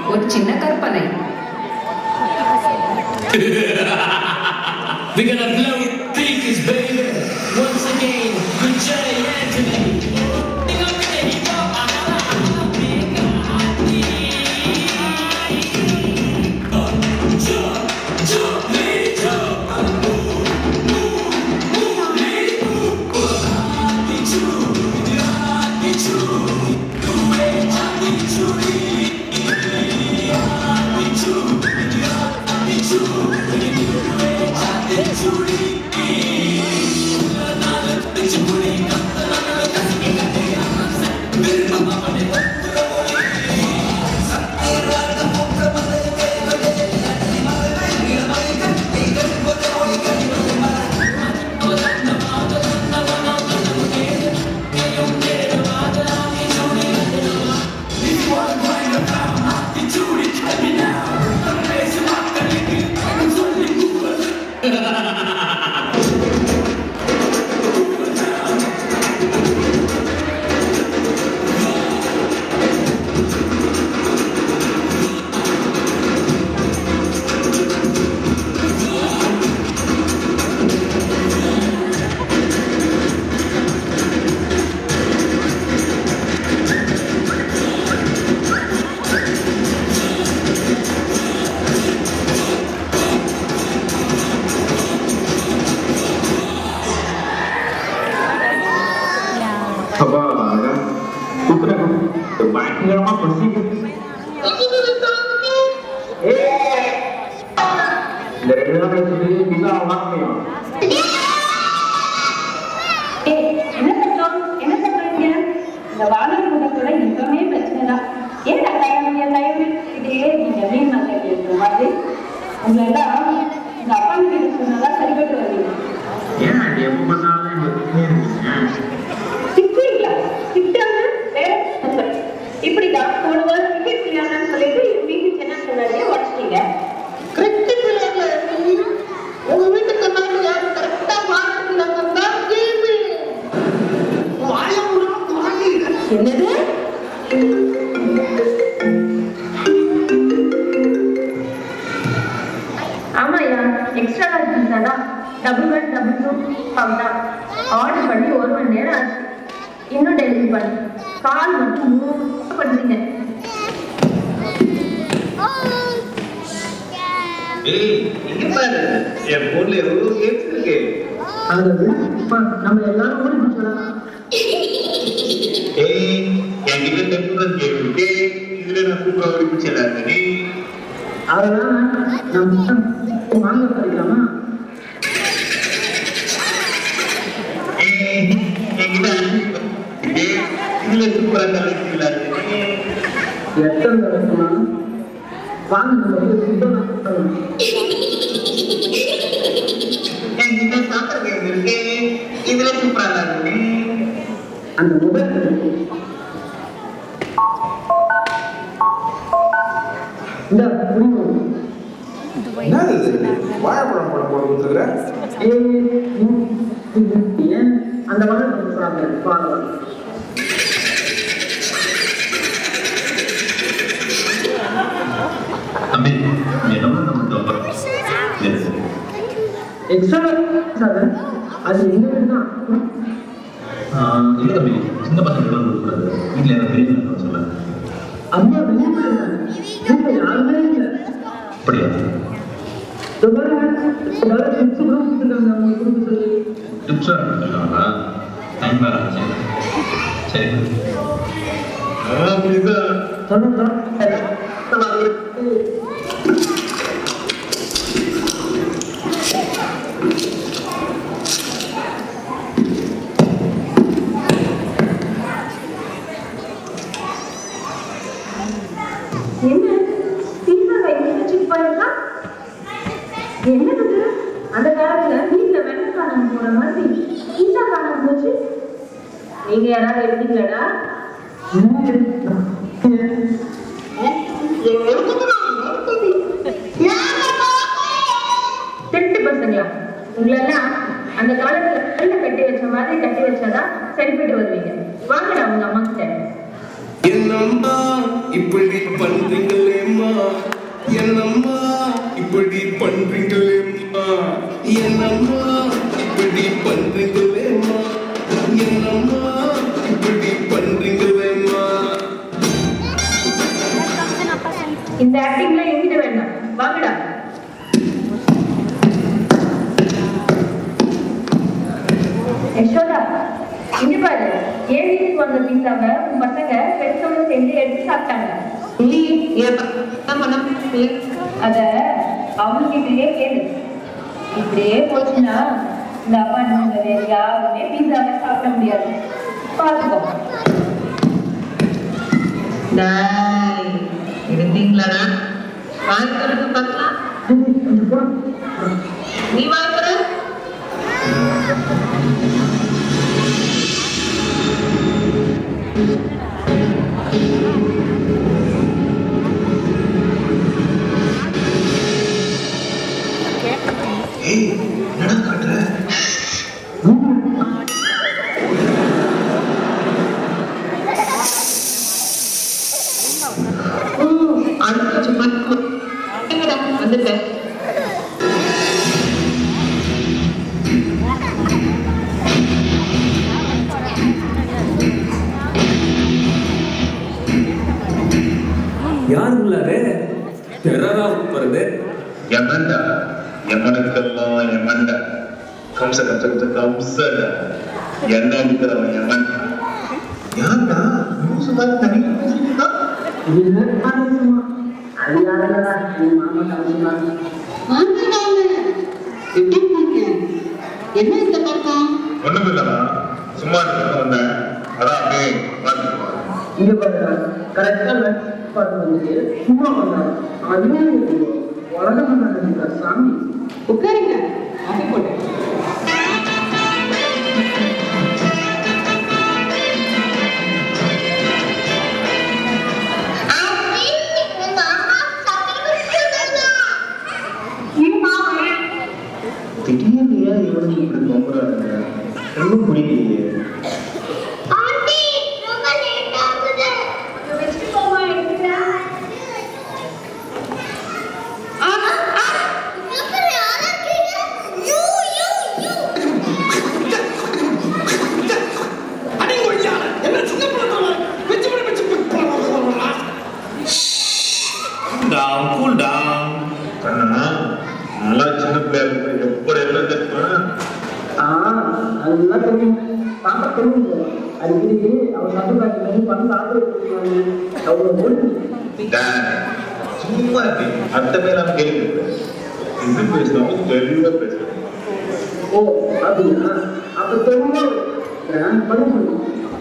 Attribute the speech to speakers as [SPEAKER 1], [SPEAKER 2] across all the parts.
[SPEAKER 1] ஒரு சின்ன கற்பனை
[SPEAKER 2] We're gonna blow speakers, baby. Once again, with Jay Anthony.
[SPEAKER 3] அப்பா தூக்குறேன் பயங்கரமா பசிக்குது இந்த ரெண்டு நாள் வச்சுட்டு பிஸா வாங்கணும்
[SPEAKER 4] ஏய், என்ன சத்தம்? என்ன சத்தம் இங்க? இந்த வானொலி முகத்தோட எப்பவுமே பிரச்சனை தான். ஏன்டா தயவு, என் தயவு? இதே நீங்க மீன் market ல இருக்கிற மாதிரி. உங்களை எல்லாம் உங்க அப்பா கிட்ட சொன்னாதான் சரிப்பட்டு வருவீங்க.
[SPEAKER 3] ஏன் அது எப்போ பார்த்தாலும் இங்க திட்டினே இருக்கீங்க
[SPEAKER 4] திட்டுவீங்களா? திட்டாம வேற என்ன சொல்றது? இப்படிதான் போன வாரம் cricket விளையாடலாம்னு சொல்லிட்டு என் வீட்டு சின்ன பிள்ளைய உடைச்சிட்டீங்க.
[SPEAKER 5] கிரிக்கெட் விளையாடல உங்க வீட்டுக்கு முன்னாடி யாரும் கரெக்டா மாட்டுக்குள்ள வந்தா கேமு வாயமுடன் வாங்கி
[SPEAKER 4] என்னது ஆமாய்யா எக்ஸ்ட்ரா லார்ஜ் பீஸா தான் டபுள் ஒன் டபுள் டூ பவுடா ஆர்டர் பண்ணி ஒரு மணி நேரம் ஆச்சு இன்னும் டெலிவரி பண்ணு கால் மட்டும் மூணு பண்றீங்க
[SPEAKER 3] ஏய் இங்க பாரு என் போன்ல எவ்வளவு கேம்ஸ் இருக்கு
[SPEAKER 4] அது நம்ம எல்லாரும் ஓடி போச்சுடலாம்
[SPEAKER 3] ஏய் என்கிட்ட டெம்பரல் கேம் இருக்கு இதுல நான் சூப்பரா ஓடி பிடிச்சலாம் நீ
[SPEAKER 4] அதெல்லாம் நம்ம வாங்க படிக்கலாமா
[SPEAKER 3] ஏய் என்கிட்ட இருக்கு இதுல சூப்பரா கலெக்ட் விளையாடுறீங்க
[SPEAKER 4] எத்தனை தடவை சொன்னாலும் வாங்க நம்ம போய் சுத்தம் பண்ணணும்
[SPEAKER 3] என்கிட்ட சாக்கர் கேம் இருக்கு இதுல சூப்பரா விளையாடுறீங்க
[SPEAKER 4] அந்த மொபைல் இந்த புரியும்
[SPEAKER 6] என்னது இது? வாழைப்பழம் பழம் போட்டு கொடுத்துருக்குற
[SPEAKER 4] ஏன் அந்த மாதிரி சொல்றாங்க பாருங்க
[SPEAKER 3] தம்பி நீ என்ன பண்ண முடியும்
[SPEAKER 4] எக்ஸ்ட்ரா சார் அது எங்க வீடு தான்
[SPEAKER 3] இல்ல தம்பி சின்ன பசங்க கொடுக்கூடாது வீட்டுல என்ன பெரிய சொல்ல
[SPEAKER 4] அம்மா வெளியே போயிருக்காங்க வீட்டுல யாருமே இல்லை
[SPEAKER 3] அப்படியா
[SPEAKER 4] இந்த மாதிரி ஏதாவது டிப்ஸ் கூட கொடுத்துருக்காங்க அவங்க கொடுக்க சொல்லி
[SPEAKER 3] டிப்ஸா இருக்காங்களா டைம் வேற ஆச்சு சரி அப்படிதான்
[SPEAKER 4] சொன்னா என்ன பீஸா கையில் வச்சுட்டு போயிருக்கா என்னது இது? அந்த காலத்துல வீட்டுல வெண்ணெய் காணாம போற மாதிரி பீஸா காணாம போச்சு நீங்க யாராவது எடுத்தீங்களாடா திருட்டு பசங்களா உங்களெல்லாம் அந்த காலத்துல கல்ல கட்டி வச்ச மாதிரி கட்டி வச்சாதான் சரிப்பட்டு வருவீங்க வாங்கடா உங்க அம்மா கிட்ட
[SPEAKER 6] என்னம்மா இப்படி பண்றீங்களேம்மா
[SPEAKER 4] இந்த ஆக்டிங்லாம் எங்கிட்ட வேண்டாம் வாங்கடா யசோதா இங்க பாரு என் வீட்டுக்கு வந்த பீஸாவை உன் பசங்க பெருசவங்க சேர்ந்து எடுத்து சாப்பிட்டாங்க
[SPEAKER 5] நீ என்ன பண்ண
[SPEAKER 4] அத அவங்ககிட்டயே கேளு இப்படியே போச்சுன்னா இந்த அப்பார்ட்மெண்ட்ல வேற யாருமே பீஸாவை சாப்பிட முடியாது பாத்துக்கோ
[SPEAKER 5] டேய், இருந்தீங்களாடா வாங்கிக்கிறது பார்க்கலாம் நீ வாங்குற
[SPEAKER 3] ஏய் என்னடா காட்டுற
[SPEAKER 5] அடுத்த சும்மா எங்கடா வந்துட்டேன்
[SPEAKER 1] யாருங்களாரு டெரரா வருது
[SPEAKER 3] யமன்டா யமனுக்கெல்லாம் யமன்டா கம்ச கம்ச கம்சடா என்ன இருக்கிறவன் யமன் யாருடா நியூஸ் மாதிரி தனி பேசிட்டு
[SPEAKER 5] எப்படி இருக்கீங்க என்ன இந்த பக்கம்
[SPEAKER 3] ஒண்ணும் இல்லடா சும்மா இருக்க வந்தேன் அதான் அப்படியே பார்த்துட்டு வா.
[SPEAKER 7] இங்க பாருங்க கரெக்டா பார்த்து வந்துட்டு சும்மா வந்தாங்க அதுவே உலகம் நடந்துருக்கா சாமி
[SPEAKER 5] உட்காருங்க காஃபி போட்டு
[SPEAKER 3] திடீர்னு ஏன் இவனுக்கு இப்படி நம்புறாங்க ஒன்றும் புரியலையே
[SPEAKER 6] down, cool down.
[SPEAKER 3] கண்ணா நல்லா சின்ன பிள்ளையா இருக்கு எப்படி எல்லாம் தெரியுமா
[SPEAKER 7] ஆ அதெல்லாம் தெரியும் பாப்பா தெரியும் அடிக்கடி அவர் சட்டப்பாட்டி பண்ணி பண்ண ஆதரவு அவ்வளோ ஓடுது
[SPEAKER 3] டேய், சும்மா இரு. அர்த்தமே இல்லாம கேள்வி கேட்கிறேன். இது பேசுறவங்க தெளிவா பேசுறேன்
[SPEAKER 7] ஓ அப்படியா அப்ப தெரியும் நான் பண்ண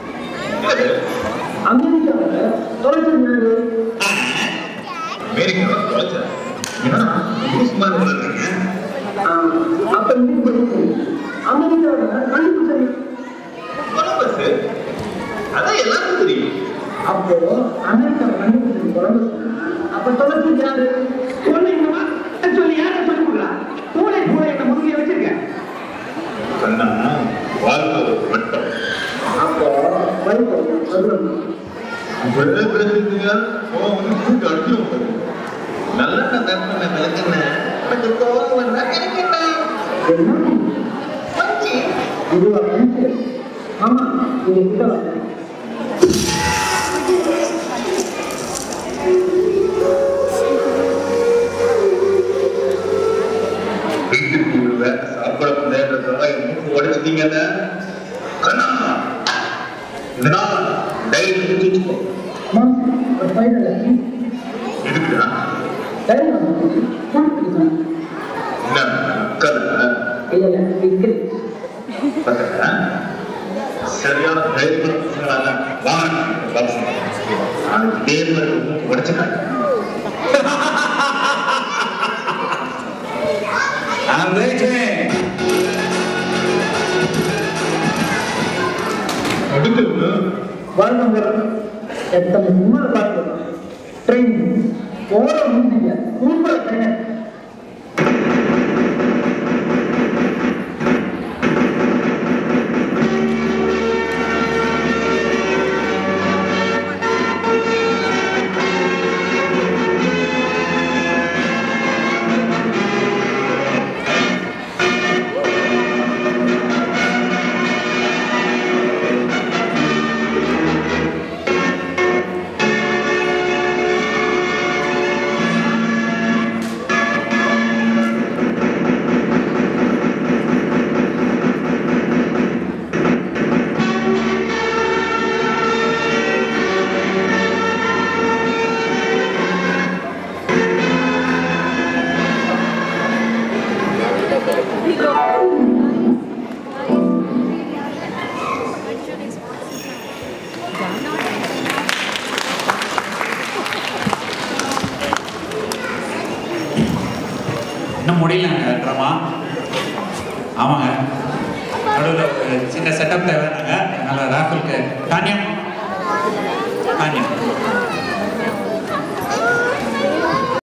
[SPEAKER 7] அமெரிக்காவில் தொலைச்சிருந்தாரு
[SPEAKER 3] அமெரிக்கா தொலைச்சா ஏன்னா நியூஸ் மாதிரி வளர்றீங்க
[SPEAKER 7] அப்ப இது பண்ணி அமெரிக்காவில் கண்டுபிடிச்சாரு
[SPEAKER 3] கொலம்பஸ் அதான் எல்லாருக்கும் தெரியும்
[SPEAKER 7] அப்போ அமெரிக்கா கண்டுபிடிச்சது கொலம்பஸ் அப்ப தொலைச்சிருக்காரு
[SPEAKER 6] சொல்லுங்கம்மா சொல்லி யாரை சொல்லி கொடுக்கலாம் பூனை பூனை என்ன முருகிய வச்சிருக்கேன்
[SPEAKER 3] கண்ணா வாழ்க்கை ஒரு வட்டம்
[SPEAKER 7] அப்போ வைபவ் சொல்லுங்க
[SPEAKER 3] அப்படியே பேசுறீங்க ஓ வந்து மூக்கு அடிச்சிடும் பாரு. நல்லா நான் தரணும் விளக்குனேன் எனக்கு கோவம் வந்தா கிடைக்கணும்
[SPEAKER 7] என்ன இதுவா வந்து ஆமா நீங்க கிட்ட வாங்க
[SPEAKER 3] வீட்டுக்கு உள்ள சாப்பிட முடியாததெல்லாம் என் மூக்கு உடைச்சிட்டீங்கல்ல கண்ணா இதனால் டைரி முடிச்சு வச்சுக்கோ
[SPEAKER 7] மாம் ஒரு ஃபைனல்
[SPEAKER 3] எதுக்குடா
[SPEAKER 7] டைம் வந்து கொடுத்துருக்கேன்
[SPEAKER 3] என்ன மக்கள்
[SPEAKER 7] இல்ல இல்ல இருக்கு
[SPEAKER 3] பார்த்தா சரியான தைரியமான வாங்க பாக்ஸ் அது இதே மாதிரி மூக்கு உடைச்சிட்டாங்க
[SPEAKER 6] I'm waiting.
[SPEAKER 3] அடுத்து
[SPEAKER 7] வாழ்ந்தவங்க எத்தனை முன்னாள் பார்க்கலாம் ட்ரெயின் போற முடியல கூப்பிட ட்ரெயின்
[SPEAKER 3] ஆ
[SPEAKER 8] இன்னும் முடியலங்க ட்ராமா ஆமாங்க நடுவில் ஒரு சின்ன செட்டப் தேவைனாங்க அதனால ராகுலுக்கு தானியம் தானியம்